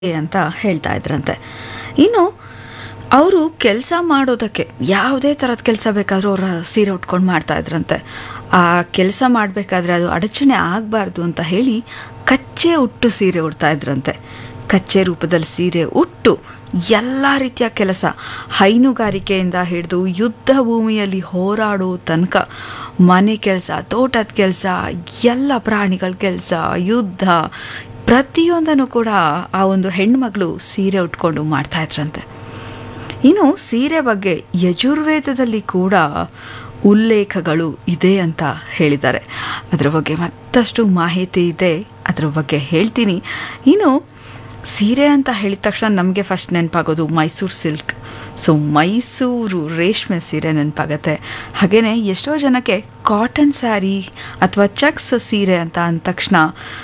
ಅಂತ ಹೇಳ್ತಾ ಇದ್ರಂತೆ ಇನ್ನು ಅವರು ಕೆಲಸ ಮಾಡೋದಕ್ಕೆ ಯಾವುದೇ ಥರದ ಕೆಲಸ ಬೇಕಾದರೂ ಅವರ ಸೀರೆ ಉಟ್ಕೊಂಡು ಮಾಡ್ತಾ ಇದ್ರಂತೆ ಆ ಕೆಲಸ ಮಾಡಬೇಕಾದ್ರೆ ಅದು ಅಡಚಣೆ ಆಗಬಾರ್ದು ಅಂತ ಹೇಳಿ ಕಚ್ಚೆ ಉಟ್ಟು ಸೀರೆ ಉಡ್ತಾ ಇದ್ರಂತೆ ಕಚ್ಚೆ ರೂಪದಲ್ಲಿ ಸೀರೆ ಉಟ್ಟು ಎಲ್ಲ ರೀತಿಯ ಕೆಲಸ ಹೈನುಗಾರಿಕೆಯಿಂದ ಹಿಡಿದು ಯುದ್ಧ ಭೂಮಿಯಲ್ಲಿ ಹೋರಾಡೋ ತನಕ ಮನೆ ಕೆಲಸ ತೋಟದ ಕೆಲಸ ಎಲ್ಲ ಪ್ರಾಣಿಗಳ ಕೆಲಸ ಯುದ್ಧ ಪ್ರತಿಯೊಂದನ್ನು ಕೂಡ ಆ ಒಂದು ಹೆಣ್ಮಗಳು ಸೀರೆ ಉಟ್ಕೊಂಡು ಮಾಡ್ತಾ ಇದ್ರಂತೆ ಇನ್ನು ಸೀರೆ ಬಗ್ಗೆ ಯಜುರ್ವೇದದಲ್ಲಿ ಕೂಡ ಉಲ್ಲೇಖಗಳು ಇದೆ ಅಂತ ಹೇಳಿದ್ದಾರೆ ಅದರ ಬಗ್ಗೆ ಮತ್ತಷ್ಟು ಮಾಹಿತಿ ಇದೆ ಅದರ ಬಗ್ಗೆ ಹೇಳ್ತೀನಿ ಇನ್ನು ಸೀರೆ ಅಂತ ಹೇಳಿದ ತಕ್ಷಣ ನಮಗೆ ಫಸ್ಟ್ ನೆನಪಾಗೋದು ಮೈಸೂರು ಸಿಲ್ಕ್ ಸೊ ಮೈಸೂರು ರೇಷ್ಮೆ ಸೀರೆ ನೆನಪಾಗತ್ತೆ ಹಾಗೆಯೇ ಎಷ್ಟೋ ಜನಕ್ಕೆ ಕಾಟನ್ ಸ್ಯಾರಿ ಅಥವಾ ಚಕ್ಸ್ ಸೀರೆ ಅಂತ ಅಂದ ತಕ್ಷಣ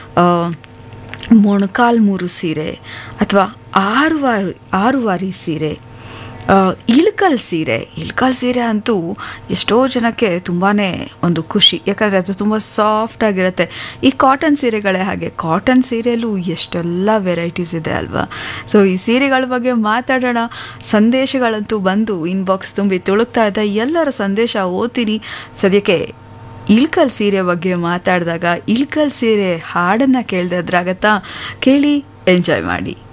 ಮೊಣಕಾಲು ಮೂರು ಸೀರೆ ಅಥವಾ ಆರುವಾರಿ ಆರುವಾರಿ ಸೀರೆ ಇಳ್ಕಲ್ ಸೀರೆ ಇಳ್ಕಲ್ ಸೀರೆ ಅಂತೂ ಎಷ್ಟೋ ಜನಕ್ಕೆ ತುಂಬಾ ಒಂದು ಖುಷಿ ಯಾಕಂದರೆ ಅದು ತುಂಬ ಸಾಫ್ಟ್ ಆಗಿರುತ್ತೆ ಈ ಕಾಟನ್ ಸೀರೆಗಳೇ ಹಾಗೆ ಕಾಟನ್ ಸೀರೆಯಲ್ಲೂ ಎಷ್ಟೆಲ್ಲ ವೆರೈಟೀಸ್ ಇದೆ ಅಲ್ವಾ ಸೊ ಈ ಸೀರೆಗಳ ಬಗ್ಗೆ ಮಾತಾಡೋಣ ಸಂದೇಶಗಳಂತೂ ಬಂದು ಇನ್ಬಾಕ್ಸ್ ತುಂಬಿ ತುಳುಕ್ತಾ ಇದೆ ಎಲ್ಲರ ಸಂದೇಶ ಓದ್ತೀನಿ ಸದ್ಯಕ್ಕೆ ಇಳ್ಕಲ್ ಸೀರೆ ಬಗ್ಗೆ ಮಾತಾಡಿದಾಗ ಇಳ್ಕಲ್ ಸೀರೆ ಹಾಡನ್ನು ಕೇಳಿದೆ ಅದ್ರಾಗತ್ತಾ ಕೇಳಿ ಎಂಜಾಯ್ ಮಾಡಿ